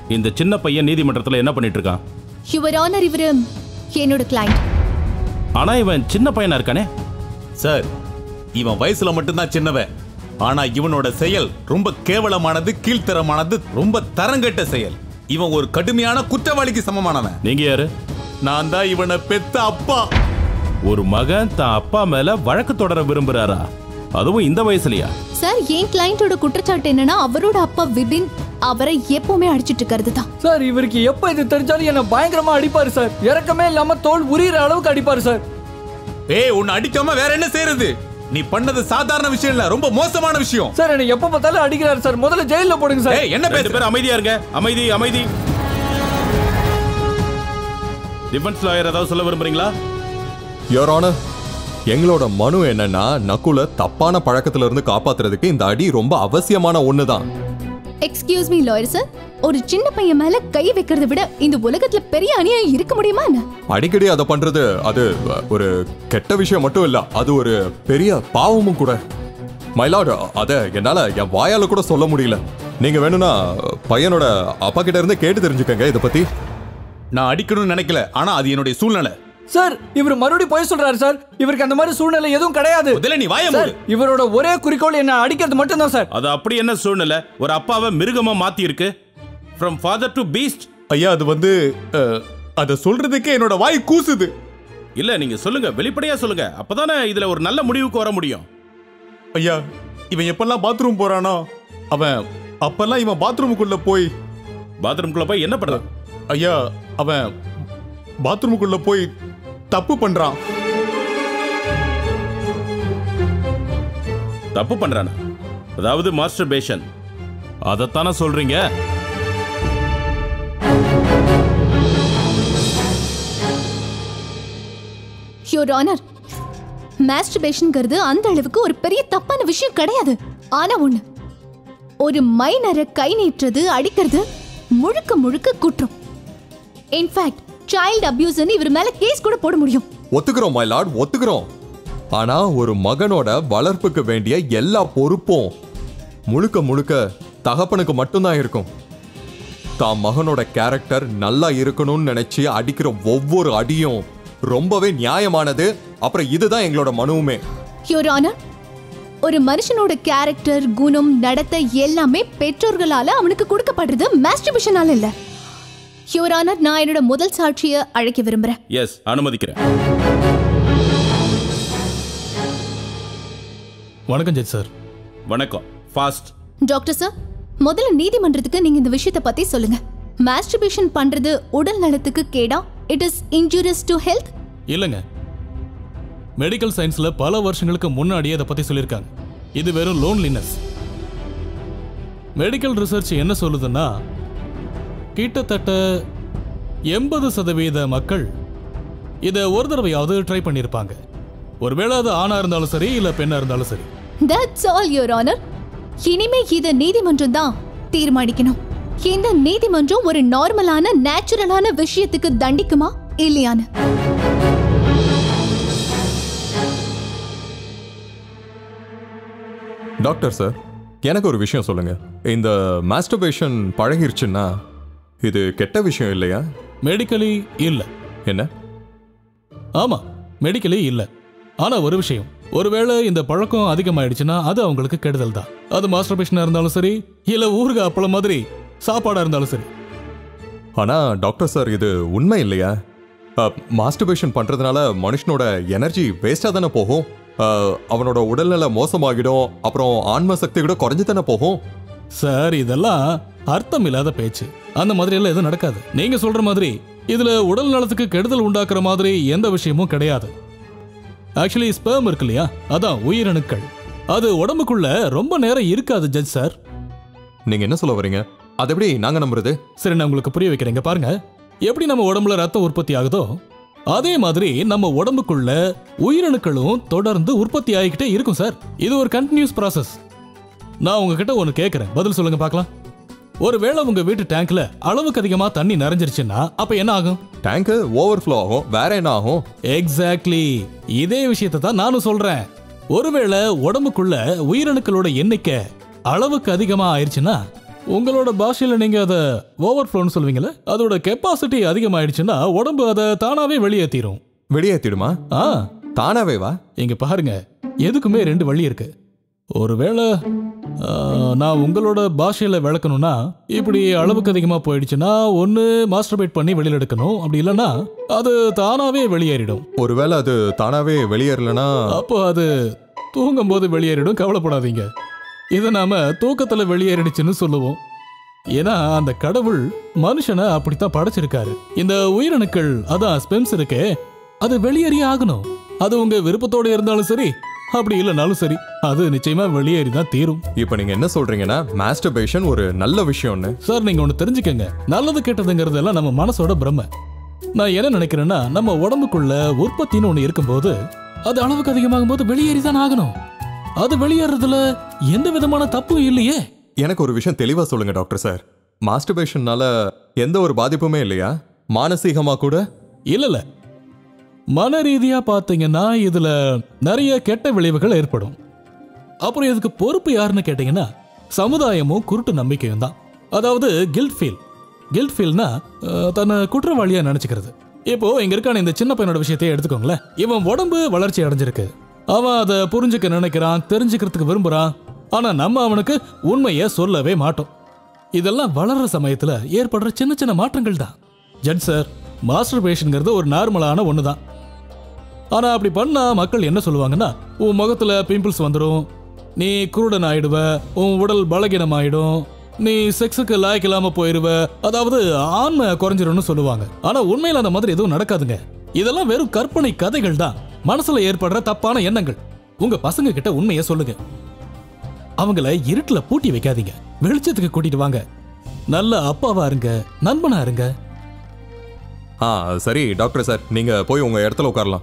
இந்த சின்ன பையன் நீதிமன்றத்துல என்ன பண்ணிட்டு இருக்கான் யுவர் ஆனர் இவரு என்னோட கிளைண்ட் ஆனா இவன் சின்ன பையனா இருக்கானே சார் இவன் வயசுல மட்டும்தான் சின்னவன் ஆனா இவனோட செயல் ரொம்ப கேவலமானது கீழ்த்தரமானது ரொம்ப தரங்கெட்ட செயல் இவன் ஒரு கடுமையான குற்றவாளிக்கு சமமானவன் நீங்க யாரு நான் தான் இவனை பெத்த அப்பா ஒரு மகன் தான் அப்பா மேல வழக்கு தொடர விரும்புறாரா அதுவும் இந்த வயசுலயா சார் என் கிளைண்டோட குற்றச்சாட்டு என்னன்னா அவரோட அப்பா விபின் அவரை எப்பவுமே அடிச்சிட்டு இருக்கிறது தான் சார் இவருக்கு எப்ப இது தெரிஞ்சாலும் என்ன பயங்கரமா அடிப்பாரு சார் இறக்கமே இல்லாம தோல் உரியிற அளவுக்கு அடிப்பாரு சார் ஏய் உன்னை அடிக்காம வேற என்ன செய்யறது நீ பண்ணது சாதாரண விஷயம் இல்ல ரொம்ப மோசமான விஷயம் சார் என்ன எப்ப பார்த்தாலும் அடிக்கிறாரு சார் முதல்ல ஜெயில போடுங்க சார் ஏய் என்ன ரெண்டு பேசுற பேரும் அமைதியா இருங்க அமைதி அமைதி டிஃபென்ஸ் லாயர் ஏதாவது சொல்ல விரும்புறீங்களா யோர் ஆனர் எங்களோட மனு என்னன்னா நக்குல தப்பான பழக்கத்துல இருந்து காப்பாத்துறதுக்கு இந்த அடி ரொம்ப அவசியமான ஒண்ணுதான் எக்ஸ்கியூஸ் மீ லாயர் சார் ஒரு சின்ன பையன் மேல கை வைக்கிறத விட இந்த உலகத்துல பெரிய அநியாயம் இருக்க முடியுமா என்ன அடிக்கடி அதை பண்றது அது அஹ், ஒரு கெட்ட விஷயம் மட்டும் இல்ல அது ஒரு பெரிய பாவமும் கூட மயிலாடு அத என்னால என் வாயால கூட சொல்ல முடியல நீங்க வேணும்னா பையனோட அப்பா கிட்ட இருந்து கேட்டு தெரிஞ்சுக்கங்க இத பத்தி நான் அடிக்கணும்னு நினைக்கல ஆனா அது என்னுடைய சூழ்நிலை சார் இவர் மறுபடியும் போய் சொல்றாரு சார் இவருக்கு அந்த மாதிரி சூழ்நிலை எதுவும் கிடையாது முதல்ல நீ வாய சார் மூடு இவரோட ஒரே குறிக்கோள் என்ன அடிக்கிறது மட்டும்தான் சார் அது அப்படி என்ன சூழ்நிலை ஒரு அப்பாவை மிருகமா மாத்தி இருக்கு ஃப்ரம் ஃபாதர் டு பீஸ்ட் ஐயா அது வந்து அஹ், அத சொல்றதுக்கே என்னோட வாய் கூசுது இல்ல நீங்க சொல்லுங்க வெளிப்படையா சொல்லுங்க அப்பதானே இதுல ஒரு நல்ல முடிவுக்கு வர முடியும் ஐயா இவன் எப்பெல்லாம் பாத்ரூம் போறானோ அவன் அப்பெல்லாம் இவன் பாத்ரூமுக்குள்ள போய் பாத்ரூம்குள்ள போய் என்ன பண்றான் ஐயா அவன் பாத்ரூமுக்குள்ள போய் தப்பு பண்றான் தப்பு பண்றானா அதாவது மாஸ்டர் பேஷன் அதைத்தானே சொல்றீங்க யுவர் ஆனர் மாஸ்டர்பேஷன்ங்கிறது அந்த அளவுக்கு ஒரு பெரிய தப்பான விஷயம் கிடையாது ஆனா ஒண்ணு ஒரு மைனரை கை நீட்டுறது அடிக்கிறது முழுக்க முழுக்க குற்றம் இன்ஃபேக்ட் சைல்ட் அபியூஸ்னு இவர் மேல கேஸ் கூட போட முடியும் ஒத்துக்கிறோம் மை லார்ட் ஒத்துக்கிறோம் ஆனா ஒரு மகனோட வளர்ப்புக்கு வேண்டிய எல்லா பொறுப்பும் முழுக்க முழுக்க தகப்பனுக்கு மட்டும்தான் இருக்கும் தான் மகனோட கேரக்டர் நல்லா இருக்கணும்னு நினைச்சு அடிக்கிற ஒவ்வொரு அடியும் ரொம்பவே நியாயமானது அப்புறம் இதுதான் எங்களோட மனுவுமே யுவர் ஆனர் ஒரு மனுஷனோட கேரக்டர் குணம் நடத்தை எல்லாமே பெற்றோர்களால அவனுக்கு கொடுக்கப்படுறது மாஸ்டர்பேஷனால இல்ல யுவர் ஆனர் நான் என்னோட முதல் சாட்சியை அழைக்க விரும்புறேன் எஸ் அனுமதிக்கிறேன் வணக்கம் ஜெட் சார் வணக்கம் ஃபாஸ்ட் டாக்டர் சார் முதல்ல நீதிமன்றத்துக்கு நீங்க இந்த விஷயத்தை பத்தி சொல்லுங்க மாஸ்டர்பேஷன் பண்றது உடல் நலத்துக்கு கேடா it is injurious to health இல்லைங்க மெடிக்கல் சயின்ஸ்ல பல வருஷங்களுக்கு முன்னாடியே இதை பத்தி சொல்லியிருக்காங்க இது வெறும் லோன்லினஸ் மெடிக்கல் ரிசர்ச் என்ன சொல்லுதுன்னா கிட்டத்தட்ட எண்பது சதவீத மக்கள் இதை ஒரு தடவையாவது ட்ரை பண்ணியிருப்பாங்க ஒருவேளை அது ஆணா இருந்தாலும் சரி இல்ல பெண்ணா இருந்தாலும் சரி தட்ஸ் ஆல் யுவர் ஆனர் இனிமே இத நீதிமன்றம் தான் தீர்மானிக்கணும் இந்த நீதிமன்றம் ஒரு நார்மலான நேச்சுரலான விஷயத்துக்கு தண்டிக்குமா இல்லையான்னு டாக்டர் சார் எனக்கு ஒரு விஷயம் சொல்லுங்க இந்த மாஸ்டர்பேஷன் பழகிருச்சுன்னா இது கெட்ட விஷயம் இல்லையா மெடிக்கலி இல்ல என்ன ஆமா மெடிக்கலி இல்ல ஆனா ஒரு விஷயம் ஒருவேளை இந்த பழக்கம் அதிகமாயிடுச்சுன்னா அது அவங்களுக்கு கெடுதல் தான் அது மாஸ்டர்பேஷனா இருந்தாலும் சரி இல்ல ஊறுகாய் அப்பளம் மாதிரி சாப்பாடா இருந்தாலும் சரி ஆனா டாக்டர் சார் இது உண்மை இல்லையா மாஸ்டர்பேஷன் பண்றதுனால மனுஷனோட எனர்ஜி வேஸ்டா தானே போகும் அஹ், அவனோட உடல்நல மோசமாகிடும் அப்புறம் ஆன்ம சக்தி கூட குறைஞ்சு தானே போகும் சார் இதெல்லாம் அர்த்தம் இல்லாத பேச்சு அந்த மாதிரி எல்லாம் எதுவும் நடக்காது நீங்க சொல்ற மாதிரி இதுல உடல் நலத்துக்கு கெடுதல் உண்டாக்குற மாதிரி எந்த விஷயமும் கிடையாது ஆக்சுவலி ஸ்பெர்ம் இருக்கு இல்லையா அதான் உயிரணுக்கள் அது உடம்புக்குள்ள ரொம்ப நேரம் இருக்காது ஜட்ஜ் சார் நீங்க என்ன சொல்ல வரீங்க அது எப்படி நாங்க நம்புறது சரி நான் உங்களுக்கு புரிய வைக்கிறேங்க பாருங்க எப்படி நம்ம உடம்புல ரத்தம் உற்பத்தி ஆகுதோ அதே மாதிரி நம்ம உடம்புக்குள்ள உயிரணுக்களும் தொடர்ந்து உற்பத்தி ஆகிக்கிட்டே இருக்கும் சார் இது ஒரு கண்டினியூஸ் process நான் உங்ககிட்ட ஒன்று கேட்குறேன் பதில் சொல்லுங்க பார்க்கலாம் ஒருவேளை உங்க வீட்டு டேங்க்ல அளவுக்கு அதிகமா தண்ணி நிறைஞ்சிருச்சுன்னா அப்ப என்ன ஆகும் டேங்க் ஓவர்ஃப்ளோ ஆகும் வேற என்ன ஆகும் எக்ஸாக்ட்லி இதே விஷயத்தை தான் நானும் சொல்றேன் ஒருவேளை உடம்புக்குள்ள உயிரணுக்களோட எண்ணிக்கை அளவுக்கு அதிகமா ஆயிருச்சுன்னா உங்களோட பாஷையில நீங்க அதை ஓவர் ஃப்ளோன்னு சொல்லுவீங்கல்ல அதோட கெப்பாசிட்டி அதிகமாயிடுச்சுன்னா உடம்பு அதை தானாவே வெளியேற்றிடும் வெளியேற்றிடுமா ஆ தானாவே வா இங்க பாருங்க எதுக்குமே ரெண்டு வழி இருக்கு ஒருவேளை ஆ, நான் உங்களோட பாஷையில விளக்கணும்னா இப்படி அளவுக்கு அதிகமா போயிடுச்சுன்னா ஒன்னு மாஸ்டர்பேட் பண்ணி வெளியில எடுக்கணும் அப்படி இல்லைன்னா அது தானாவே வெளியேறிடும் ஒருவேளை அது தானாவே வெளியேறலனா அப்போ அது தூங்கும் போது வெளியேறிடும் கவலைப்படாதீங்க இதை நாம தூக்கத்துல வெளியேறிடுச்சுன்னு சொல்லுவோம் ஏன்னா அந்த கடவுள் மனுஷனை அப்படித்தான் படைச்சிருக்காரு இந்த உயிரணுக்கள் அதான் ஸ்பெம்ஸ் இருக்கே அது வெளியேறியே ஆகணும் அது உங்க விருப்பத்தோட இருந்தாலும் சரி அப்படி இல்லைனாலும் சரி அது நிச்சயமா வெளியேறி தான் தீரும் இப்போ நீங்க என்ன சொல்றீங்கன்னா மாஸ்டர்பேஷன் ஒரு நல்ல விஷயம்னு சார் நீங்க ஒண்ணு தெரிஞ்சுக்கங்க நல்லது கெட்டதுங்கிறதெல்லாம் நம்ம மனசோட பிரம்ம நான் என்ன நினைக்கிறேன்னா நம்ம உடம்புக்குள்ள உற்பத்தின்னு ஒண்ணு இருக்கும்போது அது அளவுக்கு அதிகமாகும் போது வெளியேறி தான் ஆகணும் அது வெளியேறதுல எந்த விதமான தப்பும் இல்லையே எனக்கு ஒரு விஷயம் தெளிவா சொல்லுங்க டாக்டர் சார் மாஸ்டர்பேஷன்னால எந்த ஒரு பாதிப்புமே இல்லையா மானசீகமா கூட இல்ல இல்ல மன ரீதியா பாத்தீங்கன்னா இதுல நிறைய கெட்ட விளைவுகள் ஏற்படும் அப்புறம் இதுக்கு பொறுப்பு யாருன்னு கேட்டீங்கன்னா சமுதாயமும் குருட்டு நம்பிக்கையும் தான் அதாவது கில்ட் ஃபீல் கில்ட் ஃபீல்னா தன்னை குற்றவாளியா நினைச்சுக்கிறது இப்போ இங்க இருக்கான இந்த சின்ன பையனோட விஷயத்தையே எடுத்துக்கோங்களேன் இவன் உடம்பு வளர்ச்சி அடைஞ்சிருக்கு அவன் அதை புரிஞ்சுக்க நினைக்கிறான் தெரிஞ்சுக்கிறதுக்கு விரும்புறான் ஆனா நம்ம அவனுக்கு உண்மையை சொல்லவே மாட்டோம் இதெல்லாம் வளர்ற சமயத்துல ஏற்படுற சின்ன சின்ன மாற்றங்கள் தான் ஜட் சார் மாஸ்டர் பேஷன்ங்கிறது ஒரு நார்மலான ஒன்று தான் ஆனா அப்படி பண்ணா மக்கள் என்ன சொல்லுவாங்கன்னா உன் முகத்துல பிம்பிள்ஸ் வந்துடும் நீ குருடன் ஆயிடுவ உன் உடல் பலகீனம் ஆயிடும் நீ செக்ஸுக்கு லாய்க்கு இல்லாம போயிருவ அதாவது ஆண்மை குறைஞ்சிரும்னு சொல்லுவாங்க ஆனா உண்மையில அந்த மாதிரி எதுவும் நடக்காதுங்க இதெல்லாம் வெறும் கற்பனை கதைகள் தான் மனசுல ஏற்படுற தப்பான எண்ணங்கள் உங்க பசங்க கிட்ட உண்மையை சொல்லுங்க அவங்கள இருட்டுல பூட்டி வைக்காதீங்க வெளிச்சத்துக்கு கூட்டிட்டு வாங்க நல்ல அப்பாவா இருங்க நண்பனா இருங்க ஆ சரி டாக்டர் சார் நீங்க போய் உங்க இடத்துல உட்காரலாம்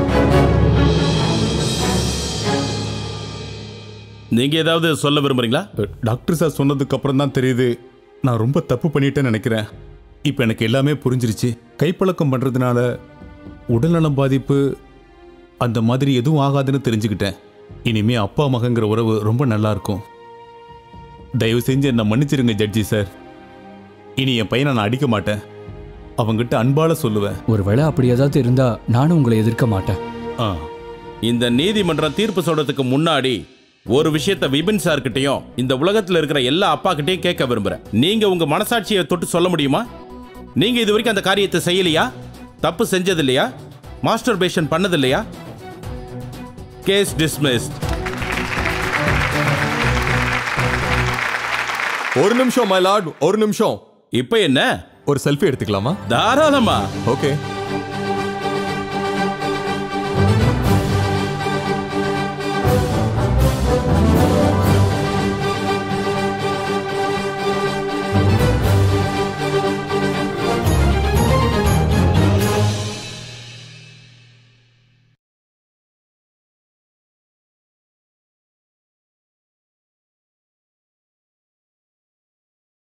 நீங்க ஏதாவது சொல்ல விரும்புறீங்களா டாக்டர் சார் சொன்னதுக்கு அப்புறம் தான் தெரியுது நான் ரொம்ப தப்பு பண்ணிட்டேன்னு நினைக்கிறேன் இப்போ எனக்கு எல்லாமே புரிஞ்சிருச்சு கைப்பழக்கம் பண்ணுறதுனால உடல்நலம் பாதிப்பு அந்த மாதிரி எதுவும் ஆகாதுன்னு தெரிஞ்சுக்கிட்டேன் இனிமே அப்பா மகங்கிற உறவு ரொம்ப நல்லா இருக்கும் தயவு செஞ்சு என்னை மன்னிச்சிருங்க ஜட்ஜி சார் இனி என் பையனை நான் அடிக்க மாட்டேன் அவங்கிட்ட அன்பால சொல்லுவேன் ஒருவேளை அப்படி ஏதாவது இருந்தா நானும் உங்களை எதிர்க்க மாட்டேன் ஆ இந்த நீதிமன்றம் தீர்ப்பு சொல்றதுக்கு முன்னாடி ஒரு விஷயத்த விபின் சார்கிட்டயும் இந்த உலகத்துல இருக்கிற எல்லா அப்பா கிட்டயும் கேட்க விரும்புறேன் நீங்க உங்க மனசாட்சியை தொட்டு சொல்ல முடியுமா நீங்க இது வரைக்கும் அந்த காரியத்தை செய்யலையா தப்பு செஞ்சது இல்லையா மாஸ்டர் பேஷன் பண்ணது இல்லையா கேஸ் டிஸ்மிஸ்ட் ஒரு நிமிஷம் மை லார்ட் ஒரு நிமிஷம் இப்போ என்ன ஒரு செல்ஃபி எடுத்துக்கலாமா தாராளமா ஓகே